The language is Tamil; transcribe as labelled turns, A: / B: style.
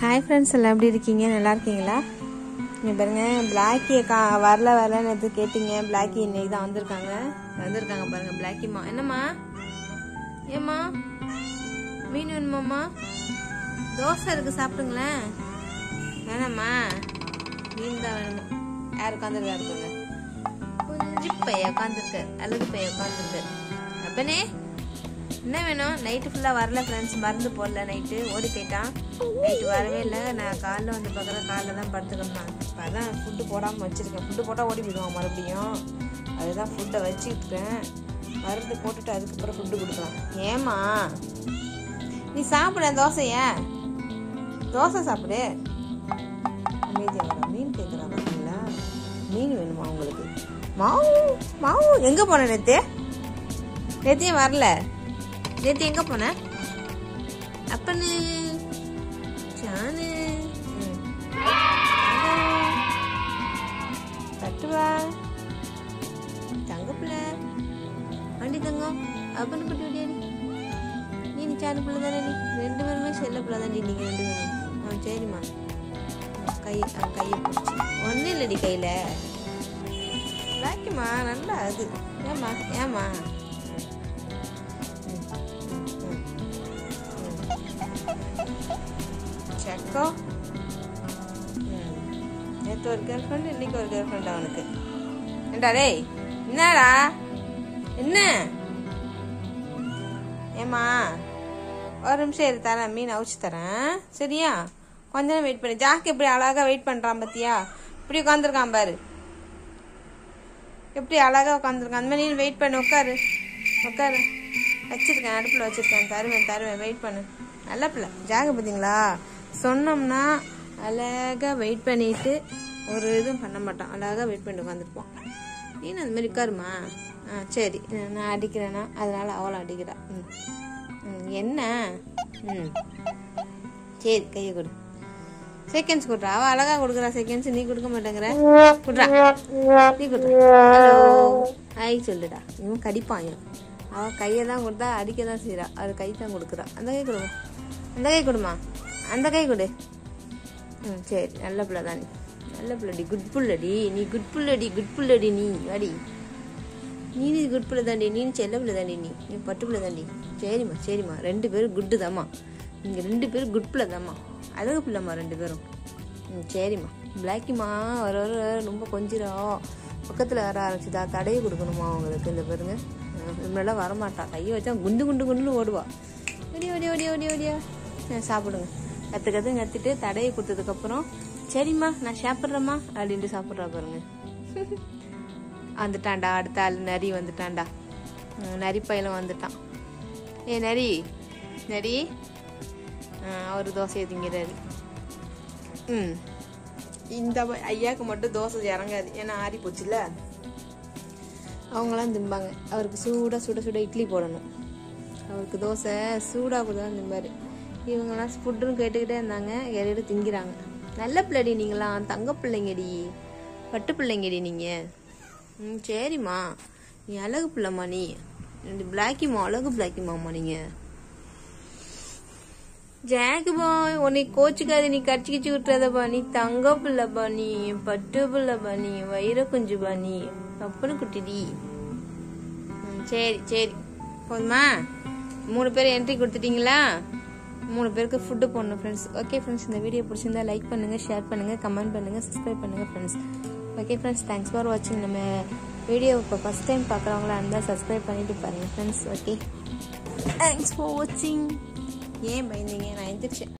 A: ஹாய் ஃப்ரெண்ட்ஸ் எல்லாம் எப்படி இருக்கீங்க நல்லா இருக்கீங்களா இங்கே பாருங்க பிளாக்கியை கா வரல வரலன்னு எது கேட்டீங்க பிளாக்கி இன்னைக்கு தான் வந்திருக்காங்க வந்திருக்காங்க பாருங்க பிளாக்கிம்மா என்னம்மா ஏம்மா மீன் வேணுமாம்மா தோசை இருக்கு சாப்பிடுங்களேன் வேணாம்மா மீன் தான் வேணுமா யார் உட்காந்துருக்காரு பாருங்க குஞ்சு பைய உட்காந்துருக்காரு அழகு பைய உட்காந்துருக்காரு அப்பனே என்ன வேணும் நைட்டு ஃபுல்லாக வரல ஃப்ரெண்ட்ஸ் மருந்து போடல நைட்டு ஓடி போயிட்டான் நைட்டு வரவே இல்லை நான் காலைல வந்து பார்க்குறேன் காலைல தான் படுத்துக்கணும் இப்போ அதான் ஃபுட்டு போடாமல் வச்சுருக்கேன் ஃபுட்டு போட்டால் ஓடி போயிடுவான் மறுபடியும் அதுதான் ஃபுட்டை வச்சுக்கிட்டேன் மருந்து போட்டுட்டு அதுக்கப்புறம் ஃபுட்டு கொடுக்கலாம் ஏம்மா நீ சாப்பிட தோசைய தோசை சாப்பிடு அமைதியாக வர மீன் கேட்குறா பார்த்தீங்களா மீன் வேணுமா உங்களுக்கு மாவு மாவு எங்கே போன நேத்து நேத்தியும் வரல நேத்து எங்க போன அப்பனு ஜானு ம். தட்டுவா தங்கப்பிள்ள வண்டி தங்கம் அப்பனு குட்டி விடியாடி நீ நீ சாணு பிள்ளை தானே நீ ரெண்டு பேருமே செல்ல பிள்ளை தானே நீங்க ரெண்டு பேரும் ஆ சரிம்மா கை ஆ, கையை பிடிச்சி ஒன்றும் இல்லடி கையில் லாக்கிம்மா நல்லா அது ஏம்மா ஏம்மா செக்கோ நேற்று ஒரு கேர்ள் ஃப்ரெண்டு இன்னைக்கு ஒரு கேர்ள் ஃப்ரெண்ட் அவனுக்கு ஏண்டா டேய் என்னடா என்ன ஏம்மா ஒரு நிமிஷம் இரு தரேன் மீன் அவிச்சு தரேன் சரியா கொஞ்ச நேரம் வெயிட் பண்ணி ஜாக்கு எப்படி அழகா வெயிட் பண்றான் பாத்தியா இப்படி உட்காந்துருக்கான் பாரு எப்படி அழகா உட்காந்துருக்கான் அந்த மாதிரி நீ வெயிட் பண்ணு உட்காரு உட்காரு வச்சிருக்கேன் அடுப்பில் வச்சிருக்கேன் தருவேன் தருவேன் வெயிட் பண்ணு நல்ல பிள்ளை ஜாக பார்த்தீங்களா சொன்னோம்னா அழகா வெயிட் பண்ணிட்டு ஒரு இதுவும் பண்ண மாட்டான் அழகா வெயிட் பண்ணிட்டு உட்காந்துருப்பான் நீ அந்த மாதிரி உட்காருமா ஆ சரி நான் அடிக்கிறேன்னா அதனால அவளை அடிக்கிறா ம் ம், என்ன ம் சரி கையை கொடு செகண்ட்ஸ் கொடுறா அவ அழகா கொடுக்குறா செகண்ட்ஸ் நீ கொடுக்க மாட்டேங்கிற கொடுறா நீ கொடுறா ஹலோ ஹாய் சொல்லுடா இவன் கடிப்பான் இவன் அவ கையை தான் கொடுத்தா அடிக்க தான் செய்யறா அது கை தான் கொடுக்குறா அந்த கை கொடுமா அந்த கை கொடுமா அந்த கை கொடு ம் சரி நல்ல பிள்ளை தான் நீ நல்ல பிள்ளைடி குட் புள்ளடி நீ குட் புள்ளடி குட் புள்ளடி நீ வாடி நீ நீ குட் பிள்ளை தாண்டி நீ செல்ல பிள்ளை தாண்டி நீ நீ பட்டு பிள்ளை தாண்டி சரிம்மா சரிம்மா ரெண்டு பேரும் குட்டு தாம்மா நீங்கள் ரெண்டு பேரும் குட் பிள்ளை தாம்மா அழகு பிள்ளைம்மா ரெண்டு பேரும் ம் சரிம்மா பிளாக்கிம்மா வர வர ரொம்ப கொஞ்சிரும் பக்கத்தில் வர ஆரம்பிச்சுதா தடையை கொடுக்கணுமா அவங்களுக்கு இந்த பேருங்க இவனெல்லாம் வரமாட்டா கையை வச்சா குண்டு குண்டு குண்டுன்னு ஓடுவா ஓடி ஓடி ஓடி ஓடி ஓடியா ஆ, சாப்பிடுங்க கற்று கற்று கத்திட்டு தடையை கொடுத்ததுக்கப்புறம் சரிம்மா நான் சாப்பிட்றேம்மா அப்படின்ட்டு சாப்பிட்றா பாருங்க வந்துட்டான்டா அடுத்த ஆள் நரி வந்துட்டான்டா ம், நரி பையலும் வந்துட்டான் ஏ நரி நரி அவர் தோசையை திங்கிறாரு ம் இந்த ப- ஐயாக்கு மட்டும் தோசை இறங்காது ஏன்னா ஆறி போச்சுல்ல அவங்களாம் திம்பாங்க அவருக்கு சூடாக சுட சுட இட்லி போடணும் அவருக்கு தோசை சூடாக கூட தான் திம்பாரு இவங்கெல்லாம் ஃபுட்டுன்னு கேட்டுக்கிட்டே இருந்தாங்க இடையில திங்கிறாங்க நல்ல பிள்ளைடி நீங்களாம் தங்க பிள்ளைங்கடி பட்டு பிள்ளைங்கடி நீங்கள் ம் சரிம்மா நீ அழகு பிள்ளைம்மா நீ ரெண்டு பிளாக்கிம்மா அழகு பிளாக்கிம்மாம்மா நீங்கள் ஜாக்கு பாய் உன்னை கோச்சுக்காது நீ கடிச்சு கிச்சு விட்டுறதப்பா நீ தங்க பிள்ளைப்பா நீ பட்டு பிள்ளைப்பா நீ வைர குஞ்சுப்பா நீ அப்பனு குட்டிடி ம், சரி சரி போதுமா மூணு பேர் என்ட்ரி கொடுத்துட்டீங்களா மூணு பேருக்கு ஃபுட்டு போடணும் ஃப்ரெண்ட்ஸ் ஓகே ஃப்ரெண்ட்ஸ் இந்த வீடியோ பிடிச்சிருந்தா லைக் பண்ணுங்க ஷேர் பண்ணுங்க கமெண்ட் பண்ணுங்க சப்ஸ்கிரைப் பண்ணுங்க friends okay friends thanks for வாட்சிங் நம்ம வீடியோ இப்போ ஃபஸ்ட் டைம் பார்க்குறவங்களா இருந்தால் சப்ஸ்கிரைப் பண்ணிட்டு பாருங்க ஃப்ரெண்ட்ஸ் ஓகே தேங்க்ஸ் ஃபார் வாட்சிங் ஏன் பயந்தீங்க நான் எந்திரிச்சேன்